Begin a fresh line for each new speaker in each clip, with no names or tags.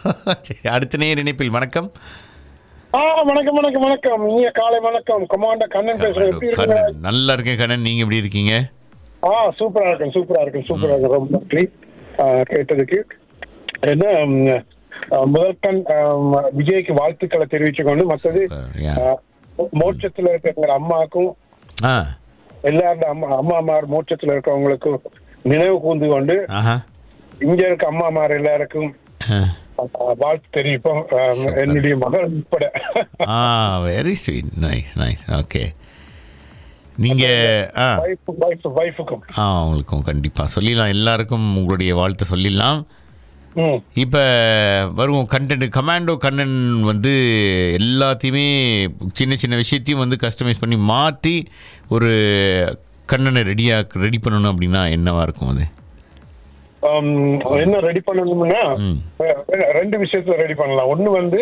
சரி அடுத்த நேர் இணைப்பில் வணக்கம்
ஆ வணக்கம் வணக்கம் வணக்கம் நீங்க காலை வணக்கம் கமாண்டர் கண்ணன் பேசுறேன் எப்படி இருக்கீங்க
கண்ணன், நல்லா இருக்கேன் கண்ணன் நீங்க எப்படி இருக்கீங்க
ஆ சூப்பரா இருக்கும் சூப்பரா இருக்கும் சூப்பரா இருக்கும் ரொம்ப நன்றி ஆ, கேட்டதுக்கு என்ன ம், ஆ, முதல் கண் ஆம், விஜய்க்கு வாழ்த்துக்களை தெரிவிச்சுக்கொண்டு மற்றது
Super, yeah.
ஆ, மோட்சத்துல இருக்கிற அம்மாக்கும்
ஆ
எல்லாரும் அம்மா அம்மாமார் மோட்சத்துல இருக்கவங்களுக்கும் நினைவு கூர்ந்து கொண்டு
ஆஹா
இங்க இருக்க அம்மாமார் எல்லாருக்கும்
ஆ.
ஆ, வாழ்த்து தெரிவிப்போம் ஆ, என்னுடைய மகள் உட்பட
ஆ very sweet nice nice okay நீங்க ஆ
வைஃப் வைஃப் வைஃபுக்கும்
ஆ உங்களுக்கும் கண்டிப்பாக சொல்லிடலாம் எல்லாருக்கும் உங்களுடைய வாழ்த்தை சொல்லிடலாம்
ம்
இப்போ வருவோம் கண்டென்ட் கமாண்டோ கண்ணன் வந்து எல்லாத்தையுமே சின்ன சின்ன விஷயத்தையும் வந்து கஸ்டமைஸ் பண்ணி மாற்றி ஒரு கண்ணனை ரெடியாக ரெடி பண்ணணும் அப்படின்னா என்னவா இருக்கும் அது
ஆம், என்ன ரெடி பண்ணணும்னா
ம்.
அஹ், ரெண்டு விஷயத்துல ரெடி பண்ணலாம் ஒண்ணு வந்து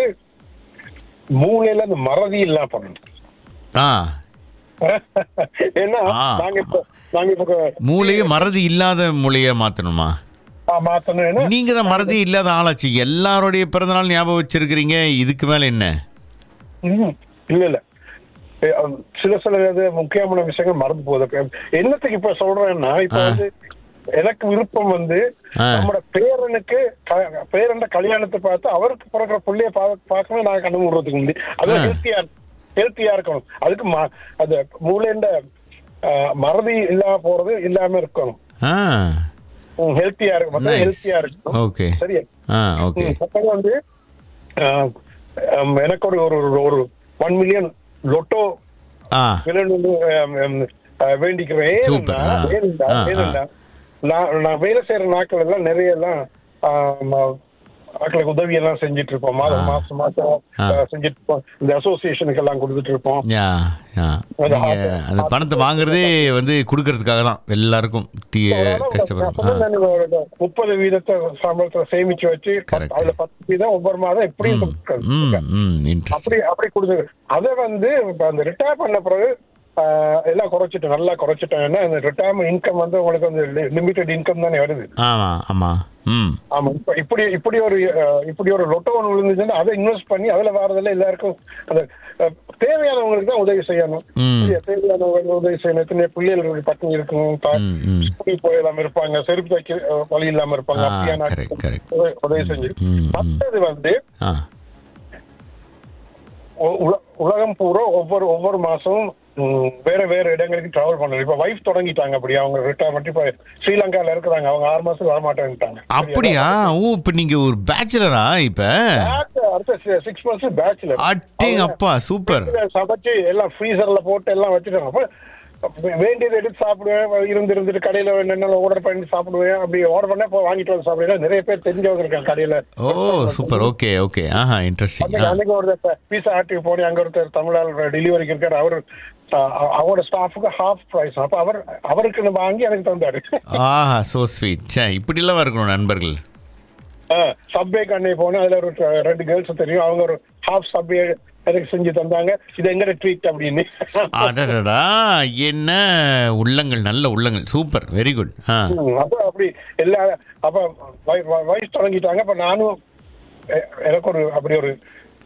மூளையில அந்த மறதி இல்லாம பண்ணணும்
ஆ
ஏன்னா
ஆ.
நாங்க இப்ப நாங்க இப்ப
மூளையை மறதி இல்லாத மூளையை மாற்றணுமா
ஆ, மாத்தணும் ஏன்னா
நீங்க தான் மறதி இல்லாத ஆளாச்சு எல்லாருடைய பிறந்தநாள் ஞாபகம் வச்சிருக்கிறீங்க இதுக்கு மேல என்ன
ம், இல்ல இல்ல ஏ, அஹ், சில சில இது முக்கியமான விஷயங்கள் மறந்து போகுது இப்ப என்னத்துக்கு இப்ப சொல்றேன்னா இப்ப
ஆ.
வந்து எனக்கு விருப்பம் வந்து
ஆ.
நம்மட பேரனுக்கு க- பேரண்ட கல்யாணத்தை பார்த்து அவருக்கு பிறக்கிற பிள்ளைய பா- பார்க்கணும் நான் கண்ணு மூடுறதுக்கு முந்தி அது
ஆ.
ஹெல்த்தியா ஹெல்த்தியா இருக்கணும் அதுக்கு ம- அது மூளைண்ட மறதி இல்லாம போறது இல்லாம இருக்கணும்
ஆ
ஹெல்த்தியா இருக்கும்
Nice.
ஹெல்த்தியா இருக்கணும்
ஓகே
சரியா
ஆ ஓகே
ம், அப்புறம் வந்து ஆஹ், ஆம், எனக்கு ஒரு ஒரு ஒரு- ஒரு ஒன் மில்லியன் லொட்டோ
ஆ
விலன்னு வேண்டிக்கிறேன்
Super.
ஏனென்றா,
ஆ.
ஏனென்றா,
ஆ, ஆ.
ஏனென்றா, நான் நான் வேலை செய்யற நாட்கள் எல்லாம் நிறைய எல்லாம் ஆம், மக்களுக்கு உதவி எல்லாம் செஞ்சுட்டு இருப்போம் மாதம்
ஆ.
மாசம் மாசம்
ஆ.
ஆ, செஞ்சுட்டு இருப்போம் இந்த அசோசியேஷனுக்கு எல்லாம் கொடுத்துட்டு இருப்போம்
யா யா
அது
நீங்க
ஆசை.
அந்த பணத்தை வாங்குறதே வந்து கொடுக்கறதுக்காக தான் எல்லாருக்கும் தீ
நான்
கஷ்டப்படும்
சொன்னேன்
ஆ
தானே, ஒரு முப்பது வீதத்தை சம்பளத்துல சேமிச்சு வச்சு
Correct.
பத்து- அதுல பத்து வீதம் ஒவ்வொரு மாதம் எப்படியும்
ம்
கொடுக்கணும்.
ம் ம் இன்ட்ரெஸ்ட்
அப்படி அப்படி கொடுத்து அதை வந்து இப்ப அந்த ரிட்டையர் பண்ண பிறகு ஆஹ், எல்லாம் குறைச்சிட்டோம் நல்லா குறைச்சிட்டோம் ஏன்னா இந்த ரிட்டையர்மெண்ட் இன்கம் வந்து உங்களுக்கு வந்து லிமிடெட் இன்கம் தானே வருது
ஆமா ஆமா ம்
ஆமா இப்ப இப்படி இப்படி ஒரு அஹ், இப்படி ஒரு லொட்டோ ஒன்று விழுந்துச்சுன்னா அதை இன்வெஸ்ட் பண்ணி அதுல வரதுல எல்லாருக்கும் அந்த அஹ், தேவையானவங்களுக்கு தான் உதவி செய்யணும்
ம்.
சரியா? தேவையானவங்களுக்கு உதவி செய்யணும் எத்தனை பிள்ளைகளுக்கு பட்டினி இருக்கும் பா-
ம் ம்
ஸ்கூல் போயிடாம இருப்பாங்க செருப்பு தைக்க அஹ், வழி இல்லாம இருப்பாங்க
ஆ,
அப்படியான
correct, correct.
உதவி- உதவி செஞ்சு
ம், ம்.
மற்றது வந்து
ஆ
உ- உல- உலகம் பூரா ஒவ்வொரு ஒவ்வொரு மாசமும் ம், வேற வேற இடங்களுக்கு டிராவல் பண்ணணும் இப்ப வைஃப் தொடங்கிட்டாங்க அப்படி அவங்க ரிட்டையர்மெண்ட் இப்ப ஸ்ரீலங்கால இருக்கிறாங்க அவங்க ஆறு மாசம் வர மாட்டேன்ட்டாங்க
அப்படியா ஓ இப்ப நீங்க ஒரு பேச்சுலரா இப்ப
அடுத்த- அடுத்த சிக்ஸ் மந்த்ஸ் பேச்சுலர்
அட்டிங் அப்பா சூப்பர்
சமைச்சு எல்லாம் ஃப்ரீசர்ல போட்டு எல்லாம் வச்சுட்டாங்க அப்ப வேண்டியது எடுத்து சாப்பிடுவேன் இருந்து இருந்துட்டு கடையில என்னென்ன ஆர்டர் பண்ணி சாப்பிடுவேன் அப்படி ஆர்டர் பண்ண போய் வாங்கிட்டு வந்து சாப்பிடுவேன் நிறைய பேர் தெரிஞ்சவங்க இருக்காங்க கடையில
ஓ சூப்பர் ஓகே ஓகே ஆஹா இன்ட்ரெஸ்டிங்
அன்னைக்கு அன்னைக்கு ஒரு பீஸா ஆட்டுக்கு போனி அங்க ஒருத்தர் தமிழால் டெலிவரிக்கு இருக்காரு அவரு அஹ், அவரோட ஸ்டாஃபுக்கு ஹாஃப் பிரைஸ் அப்ப அவர் அவருக்கு வாங்கி எனக்கு தந்தாரு
ஆஹா சோ ஸ்வீட் சே இப்படிலாம் இருக்கணும் நண்பர்கள்
சப்வே கண்ணை போனேன் அதுல ஒரு ட- ரெண்டு கேர்ள்ஸ் தெரியும் அவங்க ஒரு ஹாஃப் சப்வே எனக்கு செஞ்சு தந்தாங்க இது எங்க ட்ரீட் அப்படின்னு
அடடடா என்ன உள்ளங்கள் நல்ல உள்ளங்கள் சூப்பர் வெரி குட் ஆ
ம், அப்ப அப்படி எல்லா அப்ப வய- வ- வயசு தொடங்கிட்டாங்க அப்ப நானும் எ- எனக்கு ஒரு அப்படி ஒரு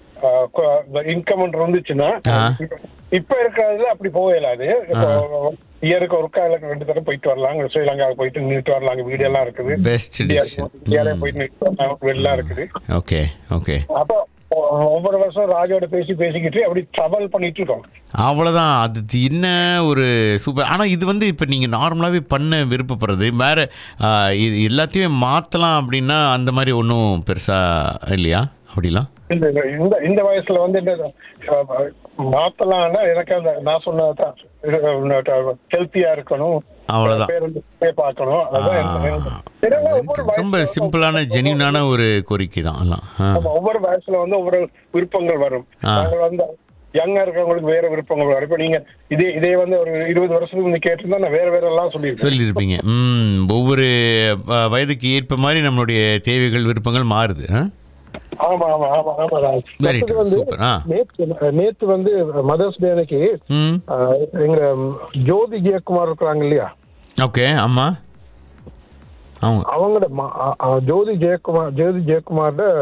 இன்கம் ஒன்று இருந்துச்சுன்னா
ஆ.
இப்ப- இப்ப இருக்கிறதுல அப்படி போக இயலாது இப்போ இயருக்கு ஒருக்கா இல்ல ரெண்டு தடவை போயிட்டு வரலாம் அங்க ஸ்ரீலங்காவுக்கு போயிட்டு நின்றுட்டு வரலாம் அங்க வீடு எல்லாம் இருக்குது
பெஸ்ட்
இந்தியா-
டிசிஷன்
இந்தியாலே போயிட்டு நின்னுட்டு வரலாம், வீடெல்லாம் இருக்குது
ஓகே ஓகே
அப்ப ஒ- ஒவ்வொரு வருஷம் ராஜோட பேசி பேசிக்கிட்டு அப்படி ட்ராவல் பண்ணிட்டு இருக்கோம்
அவ்வளோதான் அது என்ன ஒரு சூப்பர் ஆனால் இது வந்து இப்போ நீங்கள் நார்மலாகவே பண்ண விருப்பப்படுறது வேறு இது எல்லாத்தையுமே மாற்றலாம் அப்படின்னா அந்த மாதிரி ஒன்றும் பெருசாக இல்லையா அப்படிலாம்
இந்த இந்த இந்த வயசுல வந்து என்ன அஹ், மாத்தலாம்னா எனக்கு அந்த நான் சொன்னதுதான் ஹெல்த்தியா இருக்கணும்
அவ்வளவுதான்.
பேருந்து பார்க்கணும் அதான் எனக்கு- எனக்கு- இதெல்லாம் ஒவ்வொரு
ரொம்ப
வயசுல
சிம்பிளான ஜென்யூனான ஒரு கோரிக்கை தான் எல்லாம் ஆ
ஆமா, ஒவ்வொரு வயசுல வந்து ஒவ்வொரு விருப்பங்கள் வரும்
ஆ.
நாங்கள் வந்து யங்கா இருக்கிறவங்களுக்கு வேற விருப்பங்கள் வரும் இப்ப நீங்க இதே இதே வந்து ஒரு இருபது வருஷத்துக்கு முந்தி கேட்டிருந்தா நான் வேற வேற எல்லாம் சொல்லியிருக்கேன்
சொல்லியிருப்பீங்க ம் ஒவ்வொரு அ, வயதுக்கு ஏற்ப மாதிரி நம்மளுடைய தேவைகள் விருப்பங்கள் மாறுது ஆ
ஆமா ஆமா ஆமா ஆமா ராஜ்.
Very
அடுத்தது
true.
வந்து
Super. ஆ.
நேத்து நேத்து வந்து மதர்ஸ் டே அன்னைக்கு
ம்
ஆஹ், எங்க ஜோதி ஜெயக்குமார் இருக்கிறாங்க இல்லையா
ஓகே ஆமாம் அவங்க
அவங்களோட ம- அ- அ- ஜோதி ஜெயக்குமார் ஜோதி ஜெயக்குமாரோட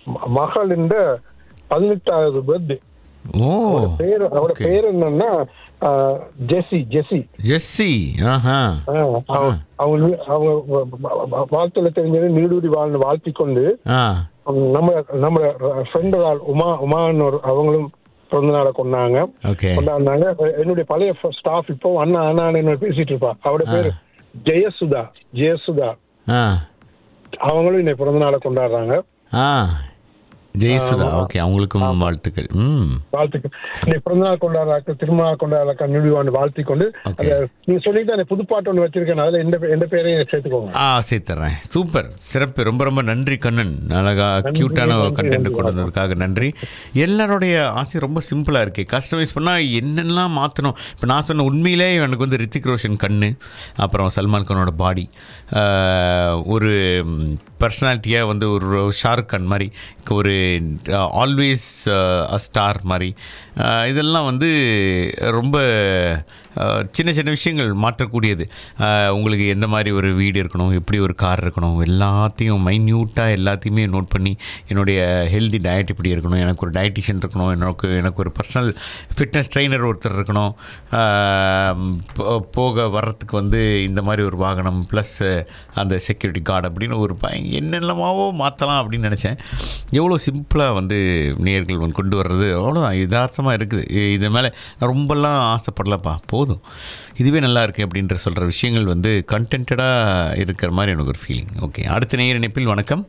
ம- மகளின் பதினெட்டாவது பர்த்டே
ஓ
பேரு அவரோட
Okay.
பேர் என்னன்னா ஆ, ஜெசி ஜெசி
ஜெஸ்ஸி ஆஹா
ஆ, அவங்க அவங்க நீ- அவங்க வ- வ- வ- வாழ்த்துல தெரிஞ்சது நீடூடி வாழ்ந்து வாழ்த்தி கொண்டு
ஆ
அவங்க நம்ம நம்ம ஃப்ரெண்டு உமா உமான்னு ஒரு அவங்களும் பிறந்த நாளை கொண்டாங்க
ஓகே
கொண்டாடினாங்க என்னுடைய பழைய ஸ்டாஃப் இப்போ அண்ணா அண்ணா என்ன பேசிட்டு இருப்பா அவரோட பேரு ஜெயசுதா ஜெயசுதா
ஆ
அவங்களும் இன்னைக்கு பிறந்த நாளை கொண்டாடுறாங்க
ஆ ஜெயசுதா ஓகே அவங்களுக்கும் வாழ்த்துக்கள் ம்
வாழ்த்துக்கள் இன்னைக்கு பிறந்த நாள் கொண்டாடுறாக்க திருமண நாள் கொண்டாடுறாக்க நிறுவாண்டு வாழ்த்தி கொண்டு
Okay.
அதை நீங்க சொல்லிட்டு அந்த புதுப்பாட்டு ஒன்று வச்சிருக்கேன் அதுல எந்த எந்த பேரையும் சேர்த்துக்கோங்க
ஆ சேர்த்துறேன் சூப்பர் சிறப்பு ரொம்ப ரொம்ப நன்றி கண்ணன் அழகா கியூட்டான
நன்றி,
கண்டென்ட்
நன்றி.
கொண்டு வந்ததுக்காக நன்றி எல்லாருடைய ஆசை ரொம்ப சிம்பிளாக இருக்கு கஸ்டமைஸ் பண்ணால் என்னெல்லாம் மாற்றணும் இப்போ நான் சொன்ன உண்மையிலே எனக்கு வந்து ரித்திக் ரோஷன் கண்ணு அப்புறம் சல்மான் கானோட பாடி ஒரு பர்சனாலிட்டியாக வந்து ஒரு ஷாருக் கான் மாதிரி ஒரு ஆல்வேஸ் அ ஸ்டார் மாதிரி அஹ், இதெல்லாம் வந்து ரொம்ப அஹ், சின்ன சின்ன விஷயங்கள் மாற்றக்கூடியது அஹ், உங்களுக்கு எந்த மாதிரி ஒரு வீடு இருக்கணும் எப்படி ஒரு கார் இருக்கணும் எல்லாத்தையும் மைன்யூட்டாக எல்லாத்தையுமே நோட் பண்ணி என்னுடைய ஹெல்தி டயட் இப்படி இருக்கணும் எனக்கு ஒரு டயட்டிஷியன் இருக்கணும் எனக்கு எனக்கு ஒரு பர்சனல் ஃபிட்னஸ் ட்ரெயினர் ஒருத்தர் இருக்கணும் அஹ், போ- போக வர்றதுக்கு வந்து இந்த மாதிரி ஒரு வாகனம் ப்ளஸ் அந்த செக்யூரிட்டி கார்டு அப்படின்னு ஒரு பய என்னென்னமாவோ மாற்றலாம் அப்படின்னு நினச்சேன் எவ்வளோ சிம்பிளாக வந்து நேர்கள் வந்து கொண்டு வர்றது அவ்வளோதான் யதார்த்தமாக இருக்குது இ- இது மேலே நான் ரொம்பலாம் ஆசைப்படலப்பா போதும் இதுவே நல்லா இருக்கு அப்படின்ற சொல்கிற விஷயங்கள் வந்து கண்டென்டாக இருக்கிற மாதிரி எனக்கு ஒரு ஃபீலிங் ஓகே அடுத்த நேர் இணைப்பில் வணக்கம்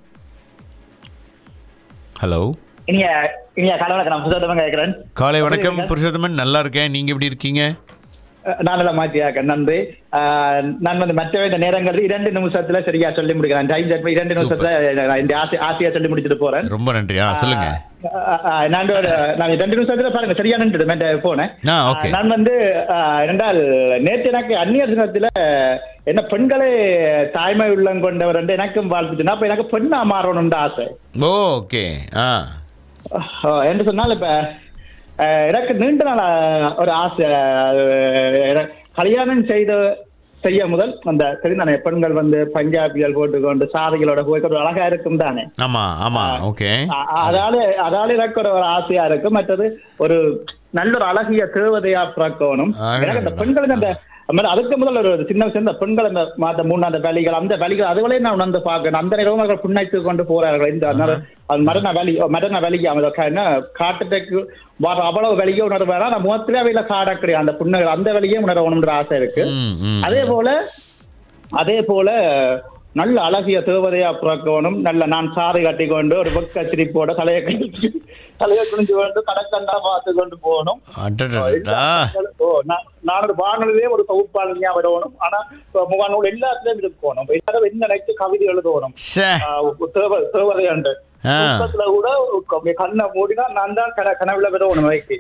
ஹலோ
இனிய இனிய காலவணக்கம் நான் புதுசாக கேட்கிறேன்
காலை வணக்கம் புருஷோத்தமன் நல்லா இருக்கேன் நீங்கள் எப்படி இருக்கீங்க
அஹ் நான் நல்லா மாற்றியாக்க நன்றி அஹ் நான் வந்து மற்ற இந்த நேரங்கள் இரண்டு நிமிஷத்துல சரியா சொல்லி முடிக்கிறேன் டைம் செட் இரண்டு நிமிஷத்துல நான் இந்த ஆசை ஆசையா சொல்லி முடிச்சுட்டு போறேன்
ரொம்ப நன்றி ஆ சொல்லுங்கள்
அஹ் அஹ் நான் ஒரு நான் ரெண்டு நிமிஷத்துல பாருங்க சரியா நின்று போனேன்
ஆ ஓகே
நான் வந்து அஹ், என்றால் நேற்று எனக்கு அந்நியர் தினத்துல என்ன பெண்களே தாய்மை உள்ளம் கொண்டவர் என்று எனக்கும் வாழ்த்துச்சுன்னா அப்ப எனக்கு பெண்ணா மாறணும்னு ஆசை
ஓ ஓகே ஆ
அஹ் என்று சொன்னால் இப்ப அஹ், எனக்கு நீண்ட நாள் அஹ், ஒரு ஆசை அஹ், எனக்கு கல்யாணம் செய்த செய்ய முதல் அந்த தெரிந்தானே பெண்கள் வந்து பஞ்சாபிகள் போட்டுக்கொண்டு சாதிகளோட போய் ஒரு அழகா இருக்கும் தானே
ஆமாம் ஆமாம் ஓகே
அ- அதால அதால எனக்கு ஒரு ஒரு ஆசையா இருக்கு மற்றது ஒரு நல்ல ஒரு அழகிய தேவதையா பிறக்கணும்
ஆ.
எனக்கு அந்த பெண்களுக்கு அந்த மேடம், அதுக்கு முதல்ல ஒரு சின்ன விஷயம் இந்த பெண்கள் அந்த மாத மூணு அந்த வலிகள் அந்த வலிகள் அதுவளையும் நான் உணர்ந்து பார்க்கணும் அந்த நேரம் அவர்கள் புண்ணாய்த்து கொண்டு போறார்கள் இந்த அதனால அது மரண வலி மரண வலிக்கு அவங்க என்ன காட்டுக்கு வர அவ்வளவு வலியை உணர்வாரா நான் முகத்திலே அவையில காட கிடையாது அந்த புண்ணுகள் அந்த வலியே உணரணும்ன்ற ஆசை இருக்கு
ம் ம்
அதே போல அதே போல நல்ல அழகிய தேவதையா பிறக்கணும் நல்ல நான் சாரி கட்டி கொண்டு ஒரு பக்க சிரிப்போட தலையை கழிச்சு தலையை குனிஞ்சு கொண்டு கடற்கண்டா பார்த்து கொண்டு போகணும்
அடடடா
ஓ, நான் நான் ஒரு வானொலியே ஒரு தொகுப்பாளனியா விடணும் ஆனா முகானூல் எல்லாத்துலயும் இருக்கணும் எல்லாரும் என்ன நினைச்சு கவிதை எழுதணும்
ச்சே
ஆஹ் தேவ தேவதையாண்டு
ஆ.
புத்தகத்துல கூட அப்படியே கண்ணை மூடினா நான் தான் கன கனவுல விடணும் வைக்கு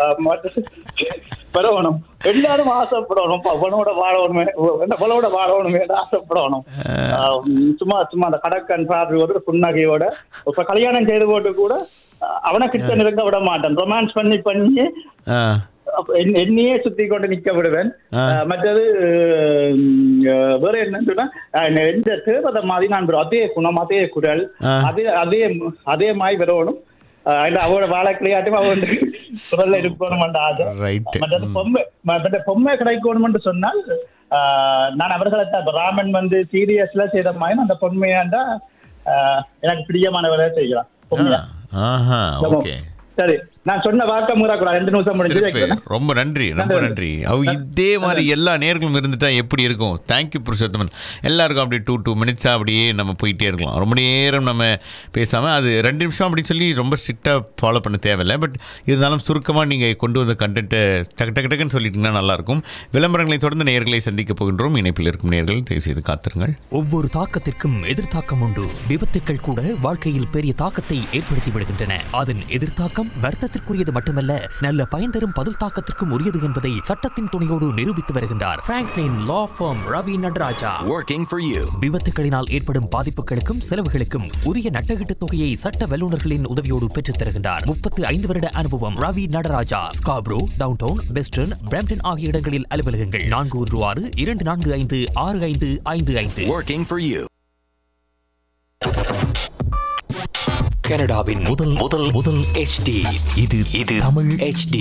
விடணும் எல்லாரும் ஆசைப்படணும் அவனோட வாழணுமே அவளோட வாழணுமே ஆசைப்படணும் ஆஹ் சும்மா சும்மா அந்த கடற்கண் பார்வையோட புன்னகையோட இப்ப கல்யாணம் செய்து போட்டு கூட ஆஹ் அவனை கிட்ட நெருங்க விட மாட்டேன் ரொமான்ஸ் பண்ணி பண்ணி
ஆ
அப்ப என்- என்னையே சுத்தி கொண்டு நிக்க விடுவேன்
ஆ.
அஹ் மற்றது உம், அஹ் வேற என்னன்னு சொன்னா அஹ் எந்த தேவதை மாதிரி நான் ஒரு அதே குணம் அதே குரல்
ஆ.
அதே அதே அதே மாதிரி வரணும் அஹ் இல்ல அவளோட வாழக்கிளையாட்டும் அவ வந்து குரல்ல இருக்கணும் ஆசை
ரைட்
மற்றது பொம்மை மற்ற பொம்மை கிடைக்கணும்னு சொன்னால் ஆஹ் நான் அவர்களை தான் இப்ப ராமன் வந்து சீரியஸ்ல செய்த மாதிரி அந்த பொம்மையாண்டா ஆஹ் எனக்கு பிரியமானவரை செய்யலாம் பொம்மையா
ஆஹா ஓகே
சரி நான் சொன்ன வாக்க மூறாக்கூடாது ரெண்டு நிமிஷம் முடிஞ்சு
சிறப்பு
வைக்கிறேன்
ரொம்ப நன்றி ரொம்ப நன்றி அவ இதே மாதிரி எல்லா நேர்களும் இருந்துட்டா எப்படி இருக்கும் தேங்க்யூ புருஷோத்தமன் எல்லாருக்கும் அப்படியே டூ டூ மினிட்ஸாக அப்படியே நம்ம போயிட்டே இருக்கலாம் ரொம்ப நேரம் நம்ம பேசாமல் அது ரெண்டு நிமிஷம் அப்படின்னு சொல்லி ரொம்ப ஸ்ட்ரிக்டாக ஃபாலோ பண்ண தேவையில்லை பட் இருந்தாலும் சுருக்கமாக நீங்கள் கொண்டு வந்த கண்டென்ட்டை டக்கு டக்கு டக்குன்னு சொல்லிட்டீங்கன்னா நல்லாயிருக்கும் விளம்பரங்களை தொடர்ந்து நேர்களை சந்திக்க போகின்றோம் இணைப்பில் இருக்கும் நேர்கள் தயவு செய்து காத்திருங்கள்
ஒவ்வொரு தாக்கத்திற்கும் எதிர்த்தாக்கம் உண்டு விபத்துக்கள் கூட வாழ்க்கையில் பெரிய தாக்கத்தை ஏற்படுத்தி விடுகின்றன அதன் எதிர்த்தாக்கம் வருத்தத்திற்குரியது மட்டுமல்ல நல்ல பயன் தரும் பதில் தாக்கத்திற்கும் உரியது என்பதை சட்டத்தின் துணையோடு நிரூபித்து வருகின்றார் Franklin law firm Ravi Nataraja
working for you.
விபத்துகளினால் ஏற்படும் பாதிப்புகளுக்கும் செலவுகளுக்கும் உரிய நட்டகீட்டு தொகையை சட்ட வல்லுநர்களின் உதவியோடு பெற்றுத் தருகின்றார் முப்பத்து ஐந்து வருட அனுபவம் Ravi Nataraja Scarborough downtown western Brampton ஆகிய இடங்களில் அலுவலகங்கள் நான்கு ஒன்று ஆறு இரண்டு நான்கு ஐந்து ஆறு ஐந்து ஐந்து ஐந்து
Working for you.
கனடாவின் முதல் முதல் முதல் HD இது இது தமிழ் HD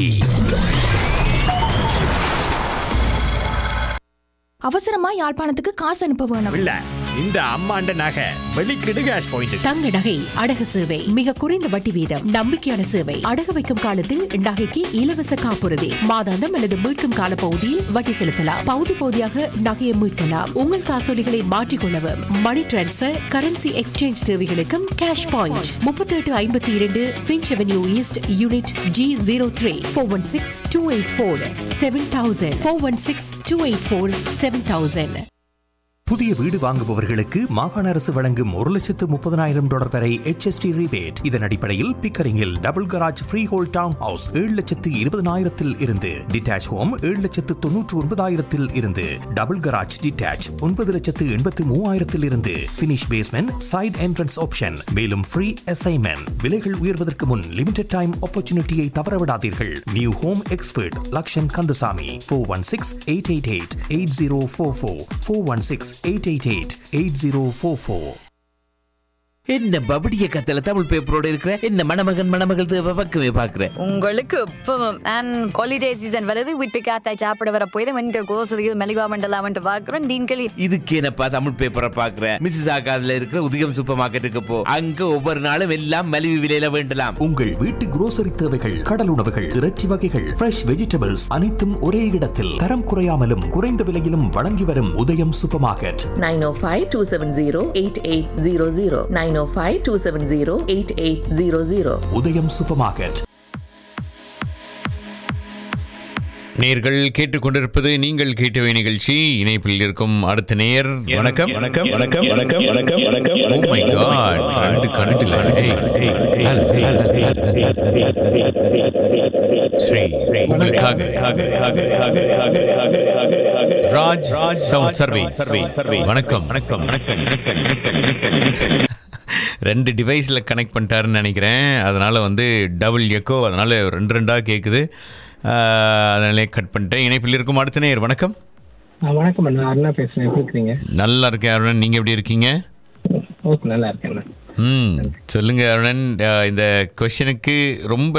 அவசரமா யாழ்ப்பாணத்துக்கு காசு அனுப்ப வேணும்
இல்ல இந்த அம்மாண்ட நகை வெளிக்கிடு கேஷ் பாயிண்ட்
தங்க நகை அடகு சேவை மிக குறைந்த வட்டி வீதம் நம்பிக்கையான சேவை அடகு வைக்கும் காலத்தில் நகைக்கு இலவச காப்புறுதி மாதாந்தம் அல்லது மீட்கும் கால பகுதியில் வட்டி செலுத்தலாம் பகுதி பகுதியாக நகையை மீட்கலாம் உங்கள் காசோலிகளை மாற்றிக்கொள்ளவும் மணி டிரான்ஸ்பர் கரன்சி எக்ஸ்சேஞ்ச் தேவைகளுக்கும் கேஷ் பாயிண்ட் முப்பத்தி எட்டு ஐம்பத்தி இரண்டு Finch Avenue East unit G zero three four one six two eight four seven thousand four one six two eight four seven thousand
புதிய வீடு வாங்குபவர்களுக்கு மாகாண அரசு வழங்கும் ஒரு லட்சத்து முப்பதனாயிரம் டாலர் வரை HST rebate இதன் அடிப்படையில் பிக்கரிங்கில் double garage free hold town house ஏழு லட்சத்து இருபதனாயிரத்தில் இருந்து டிட்டாச் ஹோம் ஏழு லட்சத்து தொன்னூற்று ஒன்பதாயிரத்தில் இருந்து டபுள் கராஜ் டிட்டாச் ஒன்பது லட்சத்து எண்பத்து மூவாயிரத்தில் இருந்து finish basement side entrance option மேலும் ஃப்ரீ அசைன்மெண்ட் விலைகள் உயர்வதற்கு முன் லிமிடெட் டைம் ஆப்பர்ச்சுனிட்டியை தவறவிடாதீர்கள் new home expert Lakshan Kandasamy four one six eight eight eight eight zero four four four one six eight eight eight eight zero four four
என்ன பபடிய கத்தல தமிழ் பேப்பரோட இருக்கிற என்ன மணமகன் மணமகள் தேவை பக்கமே பாக்குற
உங்களுக்கு இப்பவும் அண்ட் ஹாலிடே சீசன் வருது வீட்டு காத்தாய் சாப்பிட வர போய் வந்து கோசலியில் மெலிவா மண்டலா வந்துட்டு பார்க்குறோம் டீன்களி
இதுக்கு என்னப்பா தமிழ் பேப்பரை பாக்குற மிஸ்ஸஸ் ஆகாதுல இருக்கிற உதயம் சூப்பர் மார்க்கெட்டுக்கு போ அங்க ஒவ்வொரு நாளும் எல்லாம் மலிவு விலையில வேண்டலாம்
உங்கள் வீட்டு grocery தேவைகள் கடல் உணவுகள் இறைச்சி வகைகள் ஃப்ரெஷ் வெஜிடபிள்ஸ் அனைத்தும் ஒரே இடத்தில் தரம் குறையாமலும் குறைந்த விலையிலும் வழங்கி வரும் Udhayam super market
nine O five two seven zero eight eight zero zero nine O five two seven zero eight eight zero zero
Udhayam super market
நேர்கள் கேட்டுக்கொண்டிருப்பது நீங்கள் கேட்டவை நிகழ்ச்சி இணைப்பில் இருக்கும் அடுத்த நேர் வணக்கம்
வணக்கம் வணக்கம் வணக்கம் வணக்கம் வணக்கம்
Oh my God, ரெண்டு கரண்டில் ஸ்ரீ உங்களுக்காக ராஜ் சவுண்ட் சர்வே வணக்கம் வணக்கம் ரெண்டு டிவைஸில் கனெக்ட் பண்ணிட்டாருன்னு நினைக்கிறேன் அதனால் வந்து டபுள் எக்கோ அதனால் ரெண்டு ரெண்டாக கேட்குது அதனாலே கட் பண்ணிட்டேன் இணைப்பில் இருக்கும் அடுத்த நேர் வணக்கம்
வணக்கம் நான் அருணா பேசுறேன் எப்படி இருக்கிறீங்க
நல்லா இருக்கேன் அருணன் நீங்கள் எப்படி இருக்கீங்க
ஓகே நல்லா இருக்கேன்
ம் சொல்லுங்க அருணன் அஹ், இந்த கொஷனுக்கு ரொம்ப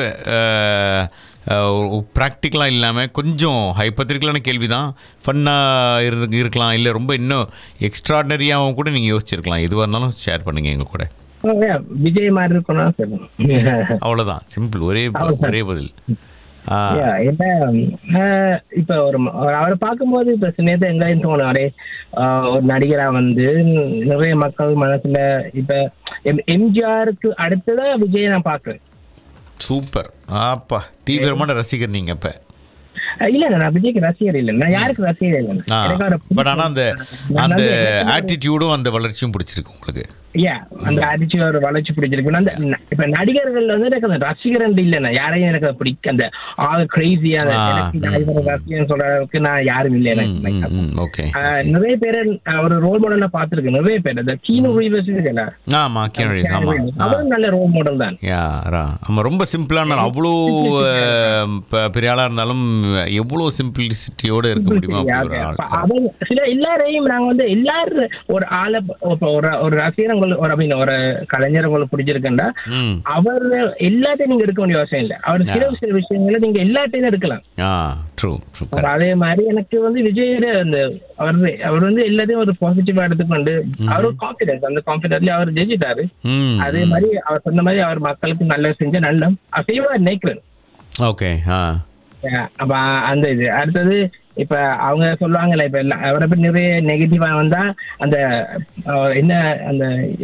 ப்ராக்டிக்கலாக இல்லாமல் கொஞ்சம் ஹைப்பத்திரிக்கலான கேள்வி தான் ஃபன்னாக இரு இருக்கலாம் இல்லை ரொம்ப இன்னும் எக்ஸ்ட்ராடனரியாகவும் கூட நீங்கள் யோசிச்சிருக்கலாம் எதுவாக இருந்தாலும் ஷேர் பண்ணுங்கள் எங்கள் கூட
விஜய் மாதிரி இருக்கணும் சொல்லுங்க
அவ்வளோதான் சிம்பிள் ஒரே ப- ஒரே பதில் ஆ,
Yeah, என்ன ஆஹ், இப்ப ஒரு ம- ஒரு அவரை பார்க்கும்போது இப்ப சில நேரத்தை எங்கேயும் தோணும் அப்படியே ஆஹ், ஒரு நடிகரா வந்து நிறைய மக்கள் மனசுல இப்ப எம்- எம்ஜிஆருக்கு அடுத்ததான் விஜய் நான் பாக்குறேன்
சூப்பர் ஆப்பா தீவிரமான ரசிகர் நீங்கள் அப்போ
அஹ் இல்ல நான் விஜய்க்கு ரசிகர் இல்ல நான் யாருக்கு ரசிகர் இல்ல
ஆ
எனக்கு அவரை
பட் ஆனால் அந்த
நான்
அந்த
வந்து எனக்கு-
ஆட்டிடியூடும் அந்த வளர்ச்சியும் பிடிச்சிருக்கு உங்களுக்கு
Yeah, அந்த அடிச்சு ஒரு வளர்ச்சி பிடிச்சிருக்கு அந்த ந- இப்ப நடிகர்கள் வந்து எனக்கு அந்த ரசிகர் இல்ல யாரையும் எனக்கு அது பிடிக்க அந்த ஆள் கிரேசியா
ஆ,
ரசிகன் சொல்ற அளவுக்கு நான் யாரும் இல்லை எனக்கு
ஓகே
ஆஹ் நிறைய பேரை நான் ஒரு ரோல் மாடலா பாத்துருக்கேன் நிறைய பேர் அந்த கீனு ரீவர்ஸ் இருக்குல்ல
ஆமாம் கேள்வி ஆமாம் ஆ
அவரும் நல்ல ரோல் மாடல் தான்
யா ரா ஆமாம் ரொம்ப சிம்பிளான அவ்வளோ அஹ், ப- பெரிய ஆளாக இருந்தாலும் எவ்வளோ சிம்பிளிசிட்டியோடு இருக்க முடியுமா அப்படி ஒரு ஆள்
அப்ப அவங்க சில எல்லாரையும் நாங்க வந்து எல்லாரும் ஒரு ஆளை இப்ப ஒரு ஒரு ரசிகர் உங்களுக்கு ஒரு அப்படின்னு ஒரு கலைஞர் உங்களுக்கு பிடிச்சிருக்கேன்டா
ம்
அவர் எல்லாத்தையும் நீங்க எடுக்க வேண்டிய அவசியம் இல்லை அவர் சில சில விஷயங்களை நீங்க எல்லாத்தையும் எடுக்கலாம்
ஆ ட்ரூ ட்ரூ
அப்ப அதே மாதிரி எனக்கு வந்து விஜய் அந்த அவர் அவர் வந்து எல்லாத்தையும் ஒரு பாசிட்டிவா எடுத்துக்கொண்டு அவர் கான்பிடன்ஸ் அந்த கான்பிடன்ட்ல அவர் ஜெயிச்சிட்டாரு
ம்
அதே மாதிரி அவர் சொன்ன மாதிரி அவர் மக்களுக்கு நல்லது செஞ்ச நல்ல செய்வா நினைக்கிறேன்
ஓகே ஆ
Yeah, அப்ப அந்த இது அடுத்தது இப்ப அவங்க சொல்லுவாங்கல்ல இப்ப எல்லாம் அவரை பத்தி நிறைய நெகட்டிவா வந்தா அந்த அஹ், என்ன அந்த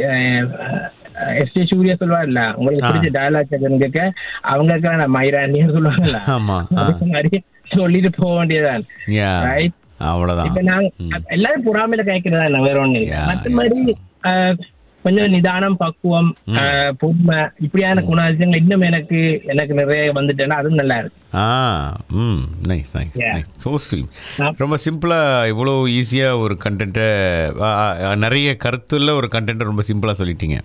எஸ் டி சூர்யா சொல்லுவார்ல உங்களுக்கு
ஆ.
பிடிச்ச டயலாக் கேட்க அவங்க மயிராண்டின்னு சொல்லுவாங்கல்ல
ஆமாம் ஆ
அதுக்கு மாதிரி சொல்லிட்டு போக வேண்டியதுதான்
யா
Right.
அவ்வளோதான்
இப்ப நாங்க எல்லாரும் பொறாமையில கேட்கிறதா இல்ல வேற ஒண்ணு இல்ல
Yeah,
மற்றபடி அஹ், கொஞ்சம் நிதானம் பக்குவம் அஹ், பொறுமை இப்படியான குணாதிசயங்கள் இன்னும் எனக்கு எனக்கு நிறைய வந்துட்டேன்னா அதுவும் நல்லா இருக்கு
ஆ ம் nice nice
Yeah.
Nice so sweet ரொம்ப சிம்பிளாக இவ்வளோ ஈஸியாக ஒரு கண்டென்ட்டை நிறைய கருத்துள்ள ஒரு கண்டென்ட்டை ரொம்ப சிம்பிளாக சொல்லிட்டீங்க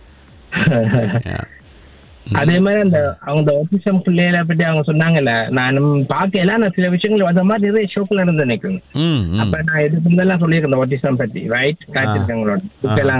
Yeah.
அதே மாதிரி அந்த அவங்க ஆட்டிசம் பிள்ளைகளை பத்தி அவங்க சொன்னாங்கல்ல நான் பார்க்கல நான் சில விஷயங்கள் அந்த மாதிரி நிறைய ஷோக்கில் இருந்து நினைக்கிறேன்
ம் ம்
அப்ப நான் எதுக்கு முன்னெல்லாம் சொல்லியிருக்கேன் ஆட்டிசம் பத்தி ரைட் காய்ச்சிருக்கவங்களோட இப்ப எல்லாம் பத்தி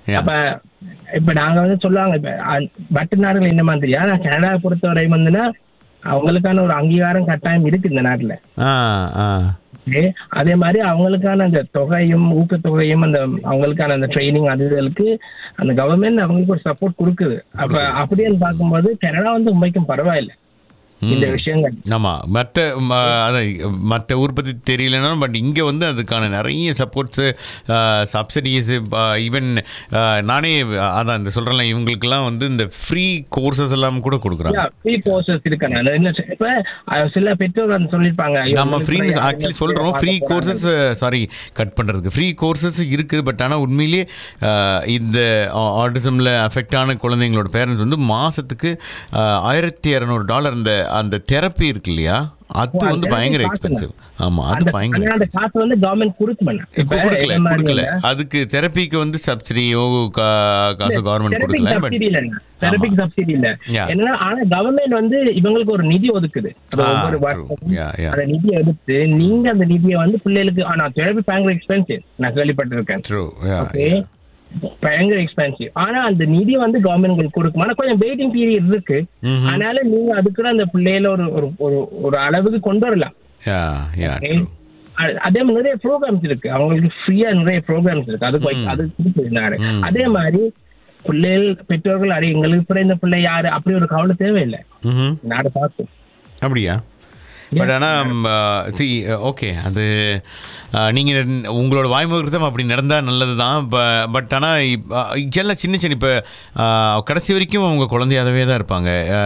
Yeah.
அப்ப இப்ப நாங்க வந்து சொல்லுவாங்க இப்ப அ- மற்ற நாடுகள் என்ன மாதிரியா நான் கனடாவை பொறுத்தவரை வந்துன்னா அவங்களுக்கான ஒரு அங்கீகாரம் கட்டாயம் இருக்கு இந்த நாட்டுல
ஆ ஆ
Okay. அதே மாதிரி அவங்களுக்கான அந்த தொகையும் ஊக்கத்தொகையும் அந்த அவங்களுக்கான அந்த ட்ரைனிங் அது இதுகளுக்கு அந்த கவர்மெண்ட் அவங்களுக்கு ஒரு சப்போர்ட் கொடுக்குது அப்ப அப்படின்னு பார்க்கும்போது கனடா வந்து உண்மைக்கும் பரவாயில்லை இந்த விஷயங்கள்
ஆமாம் மற்ற அதான் மற்ற உற்பத்தி தெரியலனா பட் இங்கே வந்து அதுக்கான நிறைய சப்போர்ட்ஸு சப்சிடிஸு ஈவன் நானே அதான் இந்த சொல்கிறேன்ல இவங்களுக்கெல்லாம் வந்து இந்த ஃப்ரீ கோர்சஸ் எல்லாம் கூட கொடுக்குறாங்க
ஃப்ரீ கோர்சஸ் இருக்கு நான் என்ன சொ- இப்ப அஹ், சில பெற்றோர் வந்து சொல்லியிருப்பாங்க ஐயோ,
நம்ம
உங்களுக்கு
ஃப்ரீ
யாருமே
ஆக்சுவலி சொல்கிறோம் ஃப்ரீ
பார்க்க
கோர்சஸ் சாரி கட் பண்ணுறதுக்கு ஃப்ரீ கோர்சஸ் இருக்குது பட் ஆனால் உண்மையிலேயே அஹ், இந்த ஆட்டிசமில் அஃபெக்ட் ஆன குழந்தைங்களோட பேரண்ட்ஸ் வந்து மாதத்துக்கு ஆயிரத்தி இரநூறு டாலர் அந்த அந்த தெரப்பி இருக்கு இல்லையா அது
ஓ, அந்த
வந்து
therapy
பயங்கர
காசுங்க.
எக்ஸ்பென்சிவ் ஆமாம் அது
அந்த
பயங்கர
ஆனா அந்த காசு வந்து கவர்மெண்ட் கொடுக்கணும் இப்ப
கொடுக்கல
என்ன மாதிரி
கொடுக்கல
இல்ல.
அதுக்கு தெரப்பிக்கு வந்து சப்சிடியோ காசு கவர்மெண்ட்
தெரபிக்
கொடுக்கல பட்
சப்சிடி இல்ல தெரபிக் சப்சிடி இல்ல
Yeah.
என்னன்னா ஆனா கவர்மெண்ட் வந்து இவங்களுக்கு ஒரு நிதி ஒதுக்குது அது
Ah,
ஒவ்வொரு
true.
வருஷமும்
Yeah, yeah.
அந்த நிதியை எடுத்து நீங்க அந்த நிதியை வந்து பிள்ளைகளுக்கு ஆனா தெரபி பயங்கர எக்ஸ்பென்சிவ் நான் கேள்விப்பட்டிருக்கேன்
ட்ரூ
ஓகே பயங்கர எக்ஸ்பென்சிவ் ஆனா அந்த நிதி வந்து கவர்மெண்ட் கொடுக்கும் ஆனா கொஞ்சம் வெயிட்டிங் பீரியட் இருக்கு
ம்ஹும்.
ஆனாலும் நீங்க அதுக்குள்ள அந்த பிள்ளைகள ஒரு ஒரு- ஒரு ஒரு அளவுக்கு கொண்டு வரலாம்
யா யா
Okay.
ட்ரூ
அ- அதே மாதிரி நிறைய ப்ரோக்ராம்ஸ் இருக்கு அவங்களுக்கு ஃப்ரீயா நிறைய ப்ரோக்ராம்ஸ் இருக்கு அது கொ- அது கொடுத்துருந்தாரு
ம்.
அதே மாதிரி பிள்ளைகள் பெற்றோர்கள் அறி எங்களுக்கு பிறந்த பிள்ளை யாரு அப்படி ஒரு கவலை தேவையில்லை
ம்
நாடு பார்க்கும்
அப்படியா பட் ஆனால் சி ஓகே அது நீங்கள் உங்களோட வாய்முகத்தம் அப்படி நடந்தால் நல்லது தான் பட் ஆனால் எல்லாம் சின்ன சின்ன இப்போ கடைசி வரைக்கும் அவங்க குழந்தையாகவே தான் இருப்பாங்க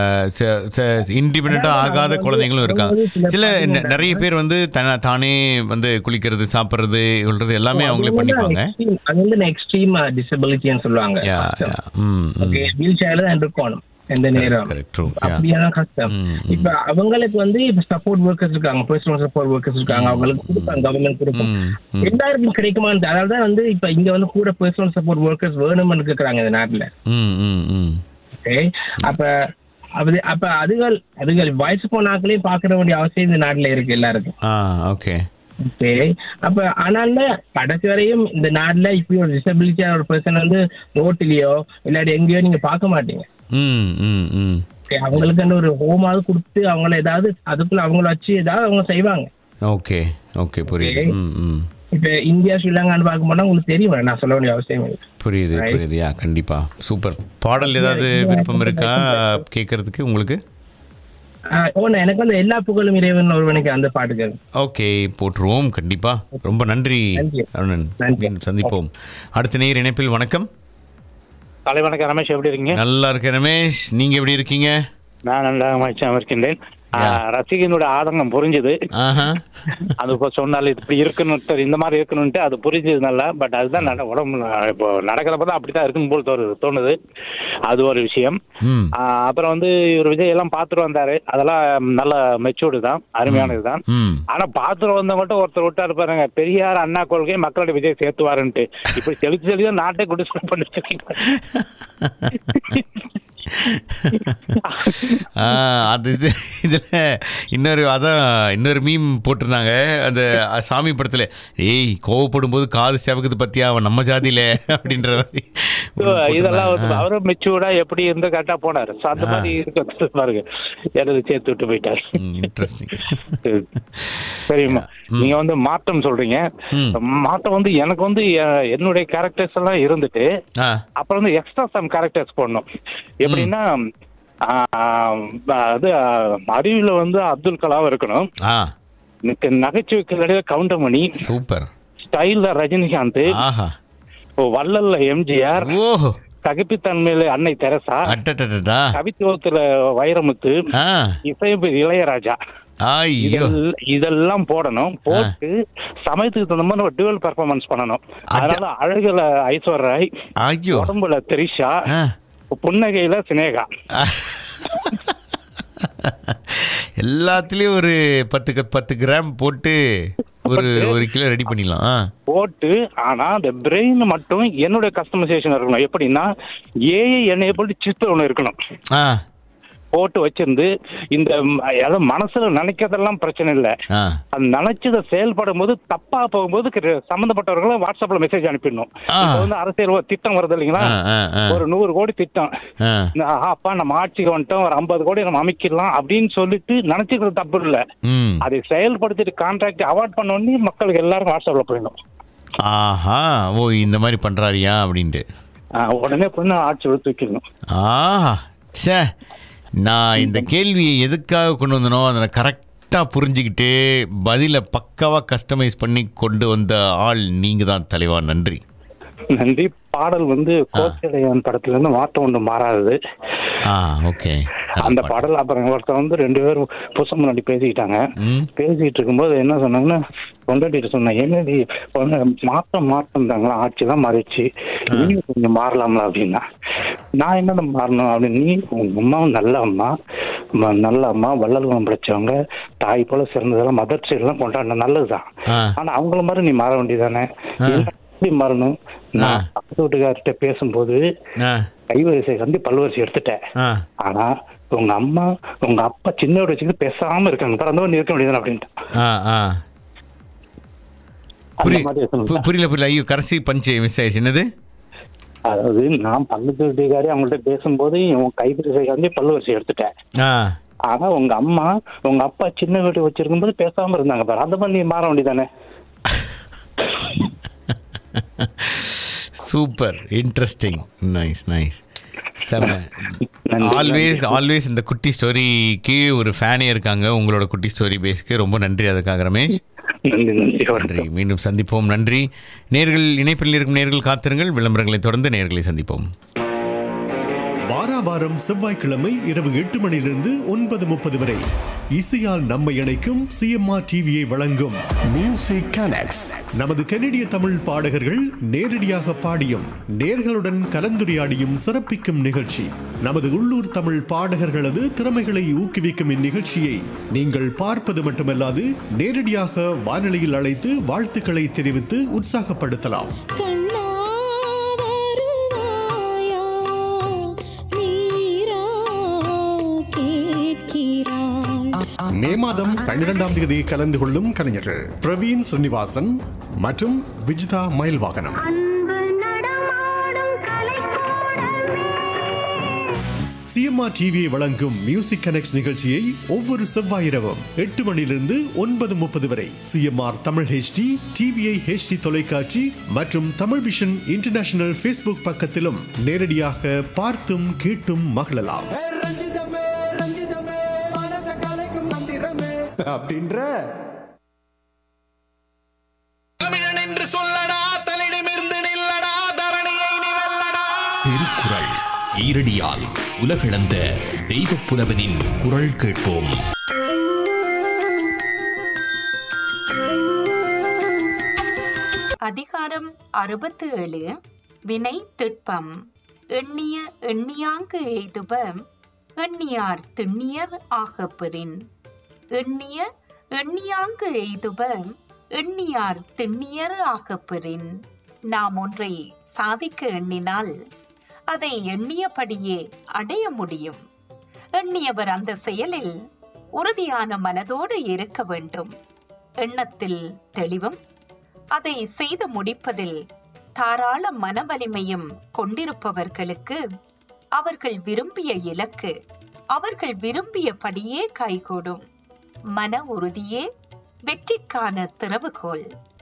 இண்டிபெண்ட்டாக ஆகாத குழந்தைங்களும் இருக்காங்க சில நெ- நிறைய பேர் வந்து தன தானே வந்து குளிக்கிறது சாப்பிட்றது சொல்கிறது எல்லாமே அவங்களே பண்ணிப்பாங்க
extreme- அது வந்து எக்ஸ்ட்ரீம் டிசபிலிட்டின்னு சொல்லுவாங்க
யா யா ம்
ஓகே வீல் சேர்ல தான் இருக்கணும் எந்த நேரம்
கரெக்ட் ட்ரூ யா
அப்படியான கஷ்டம்
ம்,
இப்ப அவங்களுக்கு வந்து இப்ப சப்போர்ட் ஒர்க்கர்ஸ் இருக்காங்க பர்சனல் சப்போர்ட் ஒர்க்கர்ஸ் இருக்காங்க அவங்களுக்கு கொடுப்பாங்க கவர்மெண்ட் கொடுக்கும்
ம் ம்
எல்லாருக்கும் கிடைக்குமான்னு அதனால தான் வந்து இப்ப இங்க வந்து கூட பர்சனல் சப்போர்ட் ஒர்க்கர்ஸ் வேணும்னு இருக்கிறாங்க இந்த நாட்டுல
ம் ம் ம்
ஓகே அப்ப அது அப்ப அதுகள் அதுகள் வயசு போனாக்களையும் பாக்குற வேண்டிய அவசியம் இந்த நாட்டுல இருக்கு எல்லாருக்கும்
ஆ ஓகே
ஓகே அப்ப ஆனால கடைசி வரையும் இந்த நாட்டுல இப்படி ஒரு டிசபிலிட்டியான ஒரு பர்சன் வந்து ரோட்டிலேயோ இல்லாட்டி எங்கேயோ நீங்க பார்க்க மாட்டீங்க
ம் ம் ம்
ஓகே அவங்களுக்கு ஒரு ஹோமாவது கொடுத்து அவங்கள ஏதாவது அதுக்குள்ள அவங்கள வச்சு ஏதாவது அவங்க செய்வாங்க
ஓகே ஓகே புரியுது
Okay.
ம் ம்
இப்ப இந்தியா ஸ்ரீலங்கான்னு பார்க்க போனா உங்களுக்கு தெரியும் நான் சொல்ல வேண்டிய அவசியம் இல்லை
புரியுது
Right.
புரியுது யா கண்டிப்பா சூப்பர் பாடல் ஏதாவது விருப்பம் இருக்கா கேட்கறதுக்கு உங்களுக்கு
ஆஹ் ஓ நான் எனக்கு வந்து எல்லா புகழும் இறைவன் ஒருவனுக்கு அந்த பாட்டுகள்
ஓகே போட்டுருவோம் கண்டிப்பா ரொம்ப நன்றி
Thank you.
Arunan
Thank you.
மீண்டும் சந்திப்போம் அடுத்த நேர் இணைப்பில் வணக்கம்
காலை வணக்கம் ரமேஷ் எப்படி இருக்கீங்க
நல்லா இருக்கேன் ரமேஷ் நீங்க எப்படி இருக்கீங்க
நான் நல்லா மகிழ்ச்சியாக இருக்கின்றேன் ஆ,
Yeah.
ரசிகனோட ஆதங்கம் புரிஞ்சுது
ஆஹா
அது இப்போ சொன்னாலும் இது இப்படி இருக்கணும் இந்த மாதிரி இருக்கணும்ட்டு அது புரிஞ்சது நல்லா பட் அதுதான் நட உடம்பு இப்போ நடக்கிறப்ப தான் அப்படிதான் இருக்குன்னு போல் தோணுது தோணுது அது ஒரு விஷயம்
ம்
ஆ, அப்புறம் வந்து இவர் விஜய் எல்லாம் பார்த்துட்டு வந்தாரு அதெல்லாம் நல்ல மெச்சூர்டு தான் அருமையானது தான்
ம்
ஆனா பாத்துட்டு வந்தவங்கள்ட்ட ஒருத்தர் விட்டாரு பாருங்க பெரியார் அண்ணா கொள்கை மக்களோட விஜய் சேர்த்துவாருன்ட்டு இப்படி தெளிச்சு தெளிச்சு நாட்டை குடிச்சு பண்ணிட்டு
ஆ, அது இது இதில் இன்னொரு அதான் இன்னொரு மீம் போட்டிருந்தாங்க அந்த சாமி படத்தில் ஏய் கோவப்படும் போது காது சேவக்குது பத்தியா அவன் நம்ம ஜாதியில அப்படின்ற மாதிரி
So, இதெல்லாம் வந்து அவரும் மெச்சூர்டா எப்படி இருந்து கரெக்டா போனாரு So, அந்த மாதிரி இருக்க பாருங்க எனது சேர்த்து விட்டு போயிட்டாரு
இன்ட்ரெஸ்டிங்
சரிம்மா நீங்க வந்து மாற்றம் சொல்றீங்க
ம்.
மாற்றம் வந்து எனக்கு வந்து எ- என்னுடைய கேரக்டர்ஸ் எல்லாம் இருந்துட்டு
ஆ
அப்புறம் வந்து எக்ஸ்ட்ரா சம் கேரக்டர்ஸ் போடணும் எப்படின்னா ஆஹ், அது அறிவுல வந்து அப்துல் கலாம் இருக்கணும்
ஆ
எனக்கு நகைச்சுவைக்கு கவுண்டமணி
சூப்பர்
ஸ்டைல்ல ரஜினிகாந்த்
ஆஹா
வள்ளல்ல எம்ஜிஆர்
ஓஹோ
சகிப்புத்தன்மையில அன்னை தெரசா
அட்டடடா
கவித்துவத்துல வைரமுத்து
ஆ
இசைப்பு இளையராஜா
ஐயோ
இதெல்- இதெல்லாம் போடணும் போட்டு சமயத்துக்கு தகுந்த மாதிரி ஒரு டுவல் பெர்ஃபார்மன்ஸ் பண்ணணும் அதனால அழகுல ஐஸ்வர் ராய்
ஐயோ
உடம்புல திரிஷா
ஆ
புன்னகையில சினேகா
எல்லாத்துலயும் ஒரு பத்து க- பத்து கிராம் போட்டு ஒரு ஒரு கிலோ ரெடி பண்ணிடலாம் ஆ.
போட்டு ஆனா அந்த பிரெயின் மட்டும் என்னுடைய கஸ்டமைசேஷன் இருக்கணும் எப்படின்னா ஏஐ எனேபிள் சிஸ்டம் ஒன்று இருக்கணும்
ஆ
போட்டு வச்சிருந்து இந்த ம், அதாவது மனசுல நினைக்கிறதெல்லாம் பிரச்சனை இல்லை
ஆ
அது நினைச்சதை செயல்படும் போது தப்பா போகும்போது கிர- சம்பந்தப்பட்டவர்களும் வாட்ஸ்அப்ல மெசேஜ் அனுப்பிடணும்
ஆ.
இப்ப வந்து அரசியல் ஒரு திட்டம் வருது இல்லைங்களா
ஆ, ஆ, ஆ.
ஒரு நூறு கோடி திட்டம்
ஆ
இந்த, ஆஹா, அப்பா நம்ம ஆட்சிக்கு வந்துட்டோம் ஒரு ஐம்பது கோடி நம்ம அமைக்கலாம் அப்படின்னு சொல்லிட்டு நினைச்சுக்கிறது தப்பு இல்ல
ம்
அதை செயல்படுத்திட்டு கான்ட்ராக்ட் அவார்ட் பண்ண உடனே மக்களுக்கு எல்லாரும் வாட்ஸ்அப்ல போயிடணும்
ஆஹா ஓ இந்த மாதிரி பண்ணுறாரியா அப்படின்ட்டு
ஆ, உடனே பொண்ணு ஆட்சி விட்டு தூக்கிடணும்
ஆஹா ச்சே நான் இந்த கேள்வியை எதுக்காக கொண்டு வந்தனோ அதை கரெக்டாக புரிஞ்சுக்கிட்டு பதிலை பக்காவாக கஸ்டமைஸ் பண்ணி கொண்டு வந்த ஆள் நீங்கள் தான் தலைவா நன்றி
நன்றி பாடல் வந்து கோச்சடையான் படத்துல இருந்து மாற்றம் ஒன்று மாறாதது
ஆ ஓகே
அந்த பாடல் அப்புறம் ஒருத்தர் வந்து ரெண்டு பேரும் புதுசு முன்னாடி பேசிக்கிட்டாங்க
ம்
பேசிட்டு இருக்கும்போது என்ன சொன்னாங்கன்னா கொண்டாடிட்டு சொன்னேன் என்னடி பொண்ணு, மாற்றம் மாற்றம் தாங்களா ஆட்சி தான் மாறிடுச்சு நீ கொஞ்சம் மாறலாம்ல அப்படின்னா நான் என்னது மாறணும் அப்படின்னு நீ உங்க அம்மாவும் நல்ல அம்மா ம- நல்ல அம்மா வள்ளல் குணம் படிச்சவங்க தாய் போல சிறந்ததெல்லாம் மதர் சைட்லாம் கொண்டாடின நல்லதுதான்
ஆ
ஆனா அவங்கள மாதிரி நீ மாற வேண்டியதானே எப்படி மாறணும் நான் பக்கத்து வீட்டுக்கார்கிட்ட பேசும்போது
ஆ
கைவரிசை வந்து பல்வரிசை எடுத்துட்டேன்
ஆ
ஆனா உங்க அம்மா உங்க அப்பா சின்ன வீடு வச்சுக்கிட்டு பேசாம இருக்காங்க பிறந்தவன் இருக்க முடியாது அப்படின்ட்டு
ஆ ஆ
அந்த
புரி
மாதிரி இருக்கணும்.
பு- புரியல புரியல ஐயோ கடைசி பஞ்சு மிஸ் ஆயிடுச்சு என்னது
அதாவது நான் பக்கத்து வீட்டுக்காரி அவங்கள்ட்ட பேசும்போது உன் கைவரிசை வந்து பல்வரிசை எடுத்துட்டேன்
ஆ
ஆனா உங்க அம்மா உங்க அப்பா சின்ன வீடு வச்சிருக்கும் போது பேசாம இருந்தாங்க பாரு அந்த மாதிரி நீ மாற வேண்டியதானே
சூப்பர் இன்ட்ரெஸ்டிங் நைஸ் நைஸ் செம்ம ஆல்வேஸ் ஆல்வேஸ் இந்த குட்டி ஸ்டோரிக்கு ஒரு ஃபேனே இருக்காங்க உங்களோட குட்டி ஸ்டோரி பேஸ்க்கு ரொம்ப நன்றி அதுக்காக ரமேஷ்
நன்றி நன்றி
நன்றி மீண்டும் சந்திப்போம் நன்றி நேர்கள் இணைப்பில் இருக்கும் நேர்கள் காத்திருங்கள் விளம்பரங்களை தொடர்ந்து நேர்களை சந்திப்போம்
வாரா வாரம் செவ்வாய்க்கிழமை இரவு எட்டு மணியிலிருந்து ஒன்பது முப்பது வரை இசையால் நம்மை இணைக்கும் சிஎம்ஆர் டிவியை வழங்கும் மியூசிக் கனெக்ட்ஸ் நமது கனடிய தமிழ் பாடகர்கள் நேரடியாக பாடியும் நேர்களுடன் கலந்துரையாடியும் சிறப்பிக்கும் நிகழ்ச்சி நமது உள்ளூர் தமிழ் பாடகர்களது திறமைகளை ஊக்குவிக்கும் இந்நிகழ்ச்சியை நீங்கள் பார்ப்பது மட்டுமல்லாது நேரடியாக வானொலியில் அழைத்து வாழ்த்துக்களை தெரிவித்து உற்சாகப்படுத்தலாம் மே மாதம் பன்னிரெண்டாம் தேதி கலந்து கொள்ளும் கலைஞர்கள் பிரவீன் ஸ்ரீனிவாசன் மற்றும் விஜிதா மயில்வாகனம் சிஎம்ஆர் டிவியை வழங்கும் மியூசிக் கனெக்ட் நிகழ்ச்சியை ஒவ்வொரு செவ்வாய் இரவும் எட்டு மணியிலிருந்து ஒன்பது முப்பது வரை CMR Tamil HD TVI HD தொலைக்காட்சி மற்றும் தமிழ் விஷன் இன்டர்நேஷனல் ஃபேஸ்புக் பக்கத்திலும் நேரடியாக பார்த்தும் கேட்டும் மகிழலாம்
அப்படின்ற
திருக்குறள் ஈரடியால் உலகளந்த தெய்வப் புலவனின் குரல் கேட்போம்
அதிகாரம் அறுபத்து ஏழு வினை திட்பம் எண்ணிய எண்ணியாங்கு எய்துப எண்ணியார் திண்ணியர் ஆகப்பெறின் எண்ணிய எண்ணியாங்கு எய்துப எண்ணியார் திண்ணியர் ஆகப்பெறின் நாம் ஒன்றை சாதிக்க எண்ணினால் அதை எண்ணியபடியே அடைய முடியும் எண்ணியவர் அந்த செயலில் உறுதியான மனதோடு இருக்க வேண்டும் எண்ணத்தில் தெளிவும் அதை செய்து முடிப்பதில் தாராள மனவலிமையும் கொண்டிருப்பவர்களுக்கு அவர்கள் விரும்பிய இலக்கு அவர்கள் விரும்பியபடியே கைகூடும் மன உறுதியே வெற்றிக்கான திறவுகோல்